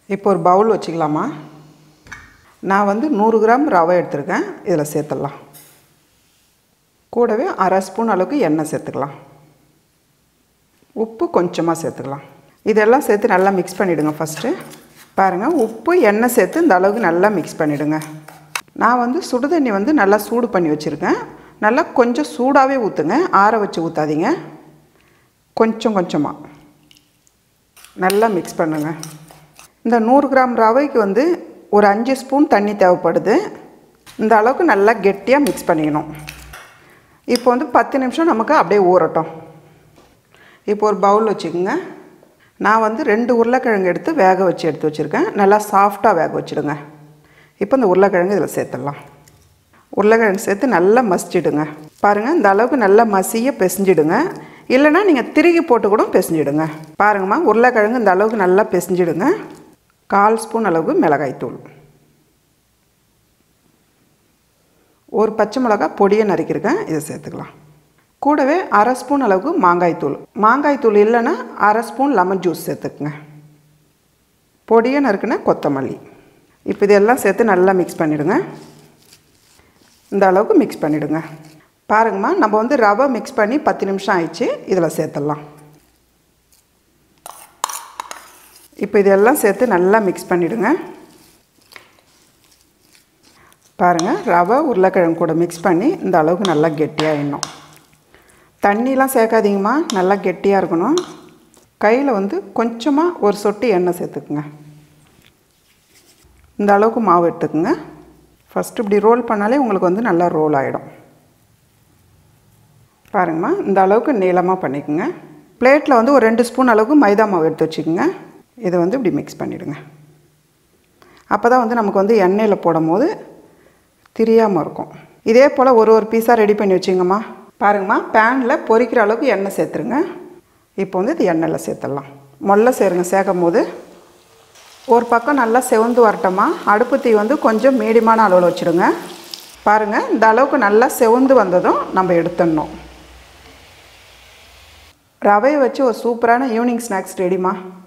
இப்போ ஒரு பவுல் வச்சுக்கலாமா நான் வந்து நூறு கிராம் ரவை எடுத்திருக்கேன் இதில் சேர்த்துடலாம் கூடவே அரை ஸ்பூன் அளவுக்கு எண்ணெய் சேர்த்துக்கலாம் உப்பு கொஞ்சமாக சேர்த்துக்கலாம் இதெல்லாம் சேர்த்து நல்லா மிக்ஸ் பண்ணிவிடுங்க ஃபஸ்ட்டு பாருங்கள் உப்பு எண்ணெய் சேர்த்து இந்த அளவுக்கு நல்லா மிக்ஸ் பண்ணிவிடுங்க நான் வந்து சுடுதண்ணி வந்து நல்லா சூடு பண்ணி வச்சுருக்கேன் நல்லா கொஞ்சம் சூடாகவே ஊற்றுங்க ஆற வச்சு ஊற்றாதீங்க கொஞ்சம் கொஞ்சமாக நல்லா மிக்ஸ் பண்ணுங்க இந்த நூறு கிராம் ரவைக்கு வந்து ஒரு அஞ்சு ஸ்பூன் தண்ணி தேவைப்படுது இந்த அளவுக்கு நல்லா கெட்டியாக மிக்ஸ் பண்ணிக்கணும் இப்போ வந்து பத்து நிமிஷம் நமக்கு அப்படியே ஊறட்டும் இப்போ ஒரு பவுல் வச்சுக்கோங்க நான் வந்து ரெண்டு உருளைக்கிழங்கு எடுத்து வேக வச்சு எடுத்து வச்சுருக்கேன் நல்லா சாஃப்டாக வேக வச்சுடுங்க இப்போ இந்த உருளைக்கிழங்கு இதில் சேர்த்துடலாம் உருளைக்கிழங்கு சேர்த்து நல்லா மசிச்சிடுங்க பாருங்கள் இந்த அளவுக்கு நல்லா மசிய பிசைஞ்சிடுங்க இல்லைன்னா நீங்கள் திருகி போட்டு கூட பிசைஞ்சிடுங்க பாருங்கம்மா உருளைக்கிழங்கு இந்த அளவுக்கு நல்லா பிசைஞ்சிடுங்க கால் ஸ்பூன் அளவுக்கு மிளகாய்த்தூள் ஒரு பச்சை மிளகா பொடியை நறுக்கியிருக்கேன் இதை சேர்த்துக்கலாம் கூடவே அரை ஸ்பூன் அளவுக்கு மாங்காய்த்தூள் மாங்காய்த்தூள் இல்லைன்னா அரை ஸ்பூன் லெமன் ஜூஸ் சேர்த்துக்குங்க பொடியை நறுக்குன கொத்தமல்லி இப்போ இதெல்லாம் சேர்த்து நல்லா மிக்ஸ் பண்ணிவிடுங்க இந்த அளவுக்கு மிக்ஸ் பண்ணிவிடுங்க பாருங்கம்மா நம்ம வந்து ரவை மிக்ஸ் பண்ணி பத்து நிமிஷம் ஆயிடுச்சு இதில் சேர்த்துடலாம் இப்போ இதெல்லாம் சேர்த்து நல்லா மிக்ஸ் பண்ணிவிடுங்க பாருங்கள் ரவை உருளைக்கிழங்கு கூட மிக்ஸ் பண்ணி இந்த அளவுக்கு நல்லா கெட்டியாகிடணும் தண்ணிலாம் சேர்க்காதீங்கம்மா நல்லா கெட்டியாக இருக்கணும் கையில் வந்து கொஞ்சமாக ஒரு சொட்டு எண்ணெய் சேர்த்துக்குங்க இந்த அளவுக்கு மாவு எடுத்துக்குங்க ஃபஸ்ட்டு இப்படி ரோல் பண்ணாலே உங்களுக்கு வந்து நல்லா ரோல் ஆகிடும் பாருங்கம்மா இந்த அளவுக்கு நீளமாக பண்ணிக்கோங்க பிளேட்டில் வந்து ஒரு ரெண்டு ஸ்பூன் அளவுக்கு மைதா மாவு எடுத்து வச்சுக்கோங்க இதை வந்து இப்படி மிக்ஸ் பண்ணிவிடுங்க அப்போ தான் வந்து நமக்கு வந்து எண்ணெயில் போடும் போது திரியாமல் இருக்கும் இதே போல் ஒரு ஒரு பீஸாக ரெடி பண்ணி வச்சுங்கம்மா பாருங்கம்மா பேனில் பொரிக்கிற அளவுக்கு எண்ணெய் சேர்த்துருங்க இப்போ வந்து இது எண்ணெயில் சேர்த்துடலாம் மொல்ல சேருங்க சேர்க்கும் போது ஒரு பக்கம் நல்லா செவந்து வரட்டோமா அடுப்பு தீ வந்து கொஞ்சம் மீடியமான அளவில் வச்சுடுங்க பாருங்கள் இந்த அளவுக்கு நல்லா செவந்து வந்ததும் நம்ம எடுத்துடணும் ரவையை வச்சு ஒரு சூப்பரான ஈவினிங் ஸ்நாக்ஸ் ரெடிமா